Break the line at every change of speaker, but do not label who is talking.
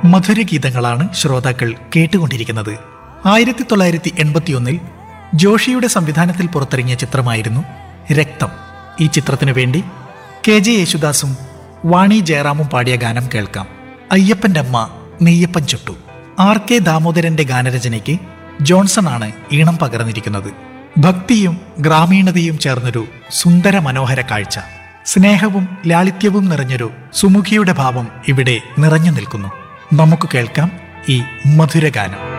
മധുരഗീതങ്ങളാണ് ശ്രോതാക്കൾ കേട്ടുകൊണ്ടിരിക്കുന്നത് ആയിരത്തി തൊള്ളായിരത്തി എൺപത്തിയൊന്നിൽ ജോഷിയുടെ സംവിധാനത്തിൽ പുറത്തിറങ്ങിയ ചിത്രമായിരുന്നു രക്തം ഈ ചിത്രത്തിനു വേണ്ടി കെ ജെ യേശുദാസും വാണി ജയറാമും പാടിയ ഗാനം കേൾക്കാം അയ്യപ്പന്റെ അമ്മ നെയ്യപ്പൻ ചുട്ടു ആർ കെ ദാമോദരന്റെ ഗാനരചനയ്ക്ക് ജോൺസൺ ആണ് ഈണം പകർന്നിരിക്കുന്നത് ഭക്തിയും ഗ്രാമീണതയും ചേർന്നൊരു സുന്ദര മനോഹര കാഴ്ച സ്നേഹവും ലാളിത്യവും നിറഞ്ഞൊരു സുമുഖിയുടെ ഭാവം ഇവിടെ നിറഞ്ഞു നിൽക്കുന്നു നമുക്ക് കേൾക്കാം ഈ മധുരഗാനം